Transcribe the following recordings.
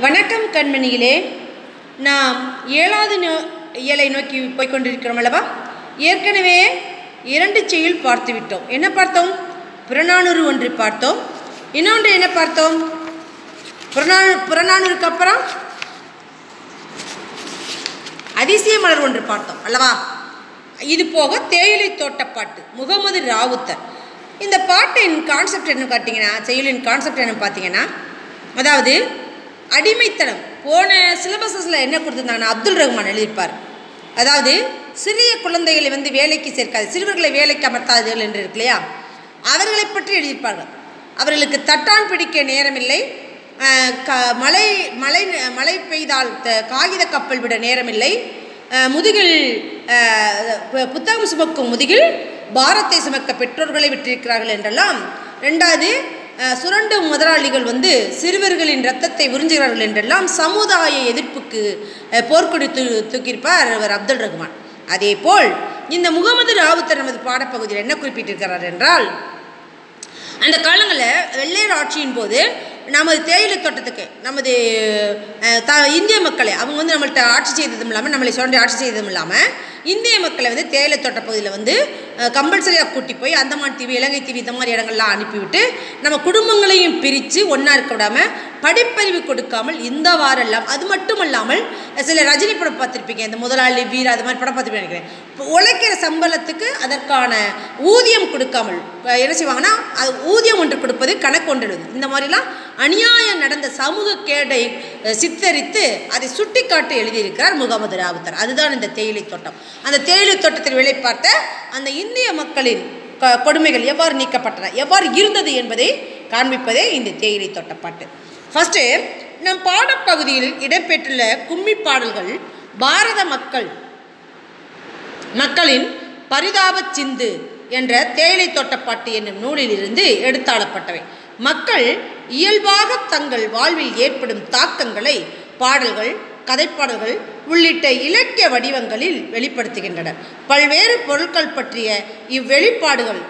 வணக்கம் கண்மணிகளே நாம் ஏழாவது நோ இயலை நோக்கி போய்க்கொண்டிருக்கிறோம் அல்லவா ஏற்கனவே இரண்டு செய்யுள் பார்த்து விட்டோம் என்ன பார்த்தோம் புறநானூறு ஒன்று பார்த்தோம் இன்னொன்று என்ன பார்த்தோம் புறநானூறு புறநானூறுக்கு அப்புறம் அதிசய மலர் ஒன்று பார்த்தோம் அல்லவா இது போக தேயிலை தோட்டப்பாட்டு முகமது ராவுத்தர் இந்த பாட்டின் கான்செப்ட் என்ன பார்த்தீங்கன்னா செயலின் கான்செப்ட் என்ன பார்த்தீங்கன்னா அதாவது அடிமைத்தனம் போன சிலபஸஸில் என்ன கொடுத்துருந்தாங்கன்னா அப்துல் ரஹ்மான் எழுதியிருப்பார் அதாவது சிறிய குழந்தைகளை வந்து வேலைக்கு சேர்க்காது சிறுவர்களை வேலைக்கு அமர்த்தாதீர்கள் என்று இருக்கு இல்லையா அவர்களை பற்றி எழுதியிருப்பார்கள் அவர்களுக்கு தட்டான் பிடிக்க நேரமில்லை அஹ், க மழை மழை மழை பெய்தால் த- காகித கப்பல் விட நேரமில்லை அஹ், முதுகில் அஹ், பு- புத்தகம் சுமக்கும் முதுகில் பாரத்தை சுமக்க பெற்றோர்களை விட்டிருக்கிறார்கள் என்றெல்லாம் ரெண்டாவது அஹ், சுரண்டு முதலாளிகள் வந்து சிறுவர்களின் ரத்தத்தை உறிஞ்சுகிறார்கள் என்றெல்லாம் சமுதாய எதிர்ப்புக்கு அஹ், போர்க்கொடி தூ தூக்கியிருப்பார் அவர் அப்துல் ரஹ்மான் அதேபோல் இந்த முகமது ராவுத்தர் நமது பாடப்பகுதியில் என்ன குறிப்பிட்டிருக்கிறார் என்றால் அந்த காலங்களில் வெள்ளையர் ஆட்சியின் போது நமது தேயிலை தோட்டத்துக்கு நமது அஹ், த இந்திய மக்களை அவங்க வந்து நம்மள்ட்ட ஆட்சி செய்ததும் இல்லாமல் நம்மளை சுரண்டி ஆட்சி செய்ததும் இல்லாமல் இந்திய மக்களை வந்து தேயிலை தோட்ட பகுதியில் வந்து கம்பல்சரியாக கூட்டி போய் அந்தமான் தீவு இலங்கை தீவு இந்த மாதிரி இடங்கள்லாம் அனுப்பிவிட்டு நம்ம குடும்பங்களையும் பிரித்து ஒன்றா இருக்க விடாமல் படிப்பறிவு கொடுக்காமல் இந்த வாரெல்லாம் அது மட்டும் இல்லாமல் சில ரஜினி படம் பார்த்துருப்பீங்க இந்த முதலாளி வீர அது மாதிரி படம் பார்த்துருப்பீங்க நினைக்கிறேன் இப்போ உழைக்கிற சம்பளத்துக்கு அதற்கான ஊதியம் கொடுக்காமல் அஹ் என்ன செய்வாங்கன்னா அது ஊதியம் ஒன்று கொடுப்பது கணக்கு ஒன்று எழுதுவது இந்த மாதிரிலாம் அநியாயம் நடந்த சமூக கேடை அஹ், சித்தரித்து அதை சுட்டிக்காட்டி எழுதியிருக்கிறார் முகமது ராவுத்தர் அதுதான் இந்த தேயிலை தோட்டம் அந்த தேயிலை தோட்டத்தில் வேலை பார்த்த அந்த இந்திய மக்களின் க- கொடுமைகள் எவ்வாறு நீக்கப்பட்டன எவ்வாறு இருந்தது என்பதை காண்பிப்பதே இந்த தேயிலை தோட்டப்பாட்டு ஃபஸ்ட்டு நம் பாடப்பகுதியில் இடம்பெற்றுள்ள கும்மி பாடல்கள் பாரத மக்கள் மக்களின் பரிதாபச் சிந்து என்ற தேயிலை தோட்டப்பாட்டு என்னும் நூலிலிருந்து எடுத்தாளப்பட்டவை மக்கள் இயல்பாக தங்கள் வாழ்வில் ஏற்படும் தாக்கங்களை பாடல்கள் கதைப்பாடல்கள் உள்ளிட்ட இலக்கிய வடிவங்களில் வெளிப்படுத்துகின்றன பல்வேறு பொருட்கள் பற்றிய இவ்வெளிப்பாடுகள்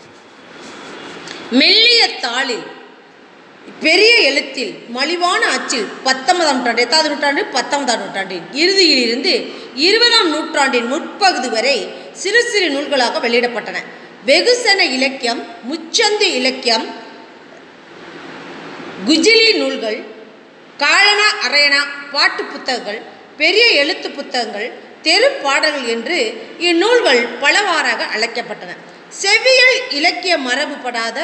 மெல்லிய தாளில் பெரிய எழுத்தில் மலிவான அச்சில் பத்தொன்பதாம் நூற்றாண்டு எட்டாவது நூற்றாண்டு பத்தொன்பதாம் நூற்றாண்டின் இறுதியில் இருந்து இருபதாம் நூற்றாண்டின் முற்பகுதி வரை சிறு சிறு நூல்களாக வெளியிடப்பட்டன வெகுசன இலக்கியம் முச்சந்து இலக்கியம் குஜிலி நூல்கள் காரண அரையணா பாட்டு புத்தகங்கள் பெரிய எழுத்து புத்தகங்கள் தெரு பாடல்கள் என்று இந்நூல்கள் பலவாறாக அழைக்கப்பட்டன செவ்வியல் இலக்கிய மரபுபடாத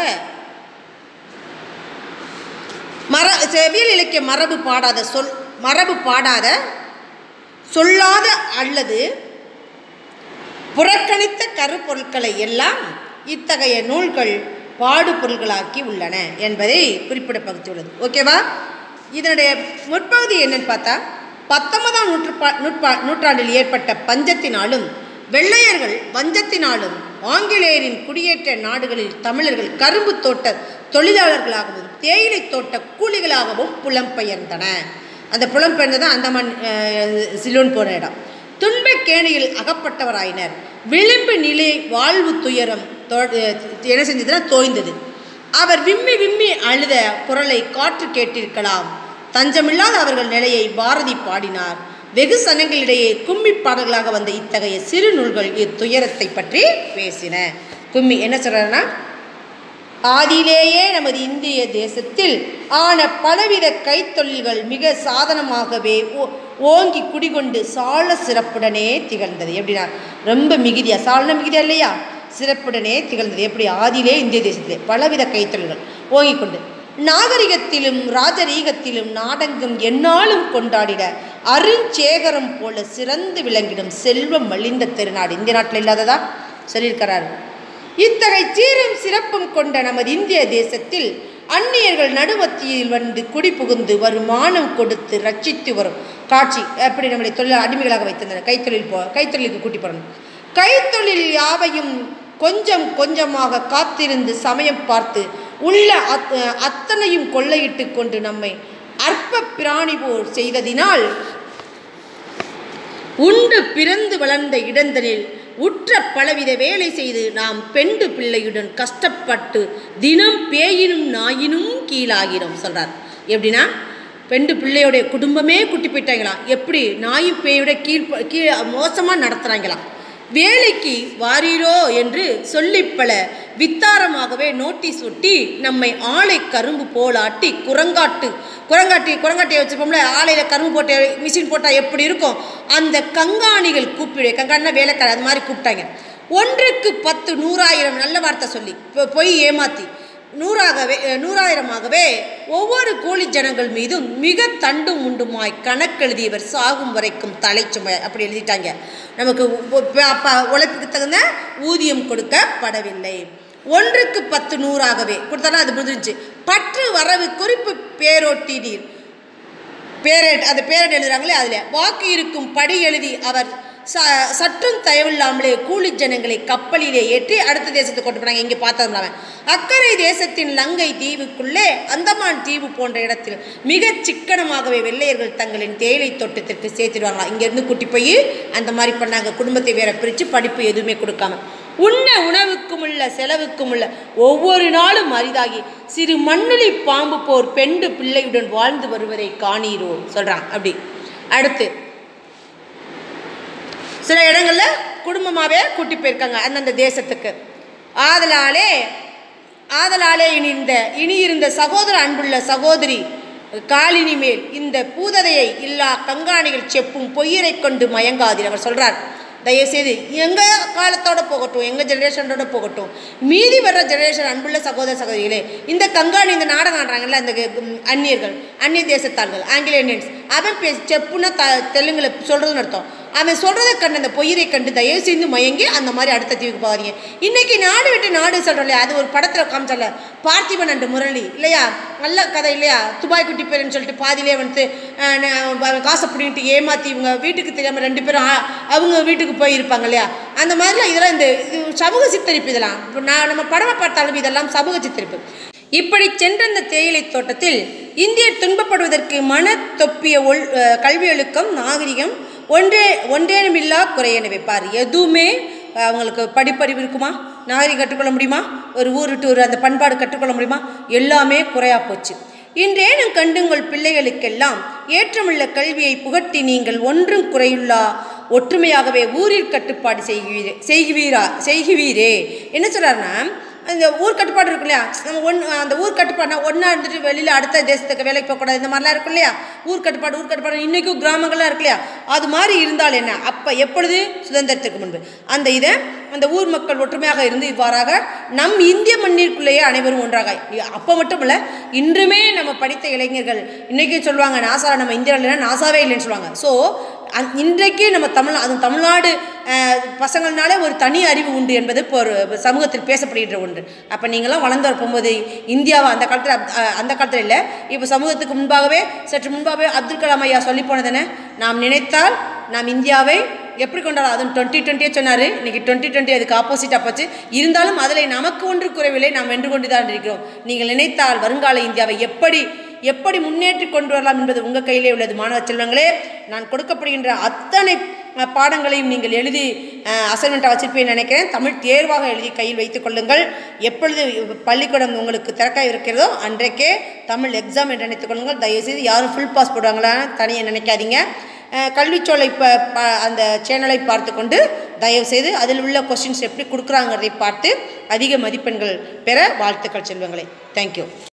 மர செவியல் இலக்கிய மரபு பாடாத சொல் மரபு பாடாத சொல்லாத அல்லது புறக்கணித்த கருப்பொருட்களை எல்லாம் இத்தகைய நூல்கள் பாடுபொருள்களாக்கி உள்ளன என்பதை குறிப்பிடப்பட்டுள்ளது ஓகேவா இதனுடைய முற்பகுதி என்னன்னு பார்த்தா பத்தொன்பதாம் நூற்றுப்பா நூற்பா நூற்றாண்டில் ஏற்பட்ட பஞ்சத்தினாலும் வெள்ளையர்கள் வஞ்சத்தினாலும் ஆங்கிலேயரின் குடியேற்ற நாடுகளில் தமிழர்கள் கரும்பு தோட்ட தொழிலாளர்களாகவும் தேயிலை தோட்ட கூலிகளாகவும் புலம்பெயர்ந்தன அந்த புலம்பெயர்ந்து தான் அந்தமான் அஹ், சிலோன் போன இடம் துன்பக் கேணியில் அகப்பட்டவராயினர் விளிம்பு நிலை வாழ்வு துயரம் தோ- அஹ், என்ன செஞ்சதுன்னா தோய்ந்தது அவர் விம்மி விம்மி அழுத குரலை காற்று கேட்டிருக்கலாம் தஞ்சமில்லாத அவர்கள் நிலையை பாரதி பாடினார் வெகு சனங்களிடையே கும்மி பாடல்களாக வந்த இத்தகைய சிறு நூல்கள் இத்துயரத்தை பற்றி பேசின கும்மி என்ன சொல்றாருன்னா ஆதியிலேயே நமது இந்திய தேசத்தில் ஆன பலவித கைத்தொழில்கள் மிக சாதனமாகவே ஓ- ஓங்கி குடிகொண்டு சால சிறப்புடனே திகழ்ந்தது எப்படின்னா ரொம்ப மிகுதியா சாலன மிகுதியா இல்லையா சிறப்புடனே திகழ்ந்தது எப்படி ஆதியிலே இந்திய தேசத்திலே பலவித கைத்தொழில்கள் ஓங்கிக் கொண்டு நாகரிகத்திலும் ராஜரீகத்திலும் நாடெங்கும் எந்நாளும் கொண்டாடிட அருஞ்சேகரம் போல சிறந்து விளங்கிடும் செல்வம் மலிந்த திருநாடு இந்திய நாட்டில் இல்லாததா சொல்லியிருக்கிறாரு இத்தகை சீரும் சிறப்பும் கொண்ட நமது இந்திய தேசத்தில் அந்நியர்கள் நடுமத்தியில் வந்து குடி புகுந்து வருமானம் கொடுத்து ரட்சித்து வரும் காட்சி எப்படி நம்முடைய தொழில் அடிமைகளாக வைத்திருந்தனர் கைத்தொழில் போ கைத்தொழிலுக்கு கூட்டி போறணும் கைத்தொழில் யாவையும் கொஞ்சம் கொஞ்சமாக காத்திருந்து சமயம் பார்த்து உள்ள அத்- அத்தனையும் கொள்ளையிட்டு கொண்டு நம்மை அற்ப பிராணி போல் செய்ததினால் உண்டு பிறந்து வளர்ந்த இடந்தனில் உற்ற பலவித வேலை செய்து நாம் பெண்டு பிள்ளையுடன் கஷ்டப்பட்டு தினம் பேயினும் நாயினும் கீழாகிறோம் சொல்றார் எப்படின்னா பெண்டு பிள்ளையோடைய குடும்பமே குட்டி போயிட்டாங்களாம் எப்படி நாயும் பேயோட கீழ் கீழே மோசமாக நடத்துகிறாங்களாம் வேலைக்கு வாரீரோ என்று சொல்லிப் பல வித்தாரமாகவே நோட்டீஸ் ஒட்டி நம்மை ஆளை கரும்பு போலாட்டி குரங்காட்டு குரங்காட்டி குரங்காட்டியை வச்சுப்போம்ல ஆலையில் கரும்பு போட்டு மிஷின் போட்டால் எப்படி இருக்கும் அந்த கங்காணிகள் கூப்பிடு கங்காணினா வேலைக்கார அது மாதிரி கூப்பிட்டாங்க ஒன்றுக்கு பத்து நூறாயிரம் நல்ல வார்த்தை சொல்லி பொ- பொய் ஏமாத்தி நூறாகவே அஹ், நூறாயிரமாகவே ஒவ்வொரு கூலி ஜனங்கள் மீதும் மிக தண்டும் உண்டுமாய் கணக்கெழுதியவர் சாகும் வரைக்கும் தலைச்சுமை அப்படி எழுதிட்டாங்க நமக்கு உ- ப- அப்ப உழைப்புக்கு தகுந்த ஊதியம் கொடுக்கப்படவில்லை ஒன்றுக்கு பத்து நூறாகவே கொடுத்தாலும் அது முடிஞ்சிச்சு பற்று வரவு குறிப்பு பேரோட்டினீர் பேரட் அந்த பேரட் எழுதுறாங்களே அதில் வாக்கு இருக்கும் படி எழுதி அவர் ச சற்றும் தயவில்லாமலே கூலி ஜனங்களை கப்பலிலே ஏற்றி அடுத்த தேசத்துக்கு கொண்டு போனாங்க இங்கே பார்த்தோம்லாம அக்கறை தேசத்தின் லங்கை தீவுக்குள்ளே அந்தமான் தீவு போன்ற இடத்தில் மிகச் சிக்கனமாகவே வெள்ளையர்கள் தங்களின் தேயிலை தோட்டத்திற்கு சேர்த்துடுவாங்களாம் இங்கேருந்து கூட்டி போய் அந்த மாதிரி பண்ணாங்க குடும்பத்தை வேற பிரித்து படிப்பு எதுவுமே கொடுக்காம உண்ண உணவுக்கும் உள்ள செலவுக்கும் உள்ள ஒவ்வொரு நாளும் அரிதாகி சிறு மண்ணுளி பாம்பு போர் பெண்டு பிள்ளையுடன் வாழ்ந்து வருவதை காணீரோ சொல்றான் அப்படி அடுத்து சில இடங்கள்ல குடும்பமாகவே கூட்டி போயிருக்காங்க அந்தந்த தேசத்துக்கு ஆதலாலே ஆதலாலே இனி இந்த இனி இருந்த சகோதர அன்புள்ள சகோதரி காலினி மேல் இந்த பூததையை இல்லா கங்காணிகள் செப்பும் பொய்யரை கொண்டு மயங்காதீர் அவர் சொல்றார் தயவுசெய்து எங்கள் காலத்தோட போகட்டும் எங்கள் ஜெனரேஷனோட போகட்டும் மீதி வர்ற ஜெனரேஷன் அன்புள்ள சகோதர சகோதரிகளே இந்த கங்காணி இந்த நாடகம் ஆடுறாங்கல்ல அந்த ம், அந்நியர்கள் அந்நிய தேசத்தார்கள் ஆங்கில இந்தியன்ஸ் அவன் பேசி செப்புன்னா த தெலுங்குல சொல்கிறதுன்னு அர்த்தம் அவன் சொல்கிறத கண்டு அந்த பொய்யரை கண்டு தயவு செய்து மயங்கி அந்த மாதிரி அடுத்த தீவுக்கு போகாதீங்க இன்னைக்கு நாடு விட்டு நாடு சொல்கிறோம் இல்லையா அது ஒரு படத்தில் காமிச்சல பார்த்திபன் அண்டு முரளி இல்லையா நல்ல கதை இல்லையா துபாய் குட்டி பேருன்னு சொல்லிட்டு பாதியிலே வந்து அஹ், நான் அவன் காசை பிடிங்கிட்டு ஏமாற்றி இவங்க வீட்டுக்கு தெரியாமல் ரெண்டு பேரும் ஆ- அவங்க வீட்டுக்கு போயிருப்பாங்க இல்லையா அந்த மாதிரிலாம் இதெல்லாம் இந்த இது சமூக சித்தரிப்பு இதெல்லாம் இப்போ நான் நம்ம படமை பார்த்தாலும் இதெல்லாம் சமூக சித்தரிப்பு இப்படி சென்ற அந்த தேயிலை தோட்டத்தில் இந்தியர் துன்பப்படுவதற்கு மன தொப்பிய ஒள் அஹ், கல்வி ஒழுக்கம் நாகரிகம் ஒன்றே ஒன்றேனுமில்லா குறையென வைப்பார் எதுவுமே அஹ், அவங்களுக்கு படிப்பறிவு இருக்குமா நாகரிகம் கற்றுக்கொள்ள முடியுமா ஒரு ஊர் விட்டு ஒரு அந்த பண்பாடு கற்றுக்கொள்ள முடியுமா எல்லாமே குறையா போச்சு இன்றேனும் கண்டுங்கள் பிள்ளைகளுக்கெல்லாம் ஏற்றமுள்ள கல்வியை புகட்டி நீங்கள் ஒன்றும் குறையுள்ளா ஒற்றுமையாகவே ஊரில் கட்டுப்பாடு செய்குவீரே செய்குவீரா செய்குவீரே என்ன சொல்றாருன்னா அந்த ஊர் கட்டுப்பாடு இருக்கும் இல்லையா நம்ம ஒன் அந்த ஊர் கட்டுப்பாடுனா ஒன்றா இருந்துட்டு வெளியில் அடுத்த தேசத்துக்கு வேலைக்கு போகக்கூடாது இந்த மாதிரிலாம் இருக்கும் இல்லையா ஊர் கட்டுப்பாடு ஊர் கட்டுப்பாடு இன்றைக்கும் கிராமங்கள்லாம் இருக்கு இல்லையா அது மாதிரி இருந்தால் என்ன அப்போ எப்பொழுது சுதந்திரத்துக்கு முன்பு அந்த இதை அந்த ஊர் மக்கள் ஒற்றுமையாக இருந்து இவ்வாறாக நம் இந்திய மண்ணிற்குள்ளேயே அனைவரும் ஒன்றாக அப்போ மட்டும் இல்லை இன்றுமே நம்ம படித்த இளைஞர்கள் இன்றைக்கும் சொல்லுவாங்க நாசா நம்ம இந்தியாவில் இல்லைன்னா நாசாவே இல்லைன்னு சொல்லுவாங்க ஸோ அந் இன்றைக்கு நம்ம தமிழ் அது தமிழ்நாடு அஹ், பசங்கள்னாலே ஒரு தனி அறிவு உண்டு என்பது இப்போ ஒரு சமூகத்தில் பேசப்படுகின்ற ஒன்று அப்போ நீங்களாம் வளர்ந்து வரும்போது இந்தியாவை அந்த காலத்தில் அப்- அஹ், அந்த காலத்தில் இல்லை இப்போ சமூகத்துக்கு முன்பாகவே சற்று முன்பாகவே அப்துல் கலாம் ஐயா சொல்லி போனதானே நாம் நினைத்தால் நாம் இந்தியாவை எப்படி கொண்டாடும் அதுவும் டுவெண்ட்டி டுவெண்ட்டியே சொன்னார் இன்னைக்கு டுவெண்ட்டி டுவெண்ட்டி அதுக்கு ஆப்போசிட்டாக போச்சு இருந்தாலும் அதில் நமக்கு ஒன்று குறைவில்லை நாம் வென்று கொண்டு தான் இருக்கிறோம் நீங்கள் நினைத்தால் வருங்கால இந்தியாவை எப்படி எப்படி முன்னேற்றி கொண்டு வரலாம் என்பது உங்கள் கையிலே உள்ளது மாணவ செல்வங்களே நான் கொடுக்கப்படுகின்ற அத்தனை அஹ், பாடங்களையும் நீங்கள் எழுதி அசைன்மெண்ட்டாக வச்சிருப்பேன்னு நினைக்கிறேன் தமிழ் தேர்வாக எழுதி கையில் வைத்துக் கொள்ளுங்கள் எப்பொழுது பள்ளிக்கூடம் உங்களுக்கு திறக்க இருக்கிறதோ அன்றைக்கே தமிழ் எக்ஸாம் என்று நினைத்துக் கொள்ளுங்கள் தயவுசெய்து யாரும் ஃபுல் பாஸ் போடுவாங்களான்னு தனியாக நினைக்காதீங்க அஹ், கல்விச்சோலை ப ப- அந்த சேனலை பார்த்து கொண்டு தயவுசெய்து அதில் உள்ள கொஸ்டின்ஸ் எப்படி கொடுக்குறாங்கிறதை பார்த்து அதிக மதிப்பெண்கள் பெற வாழ்த்துக்கள் செல்வங்களே தேங்க்யூ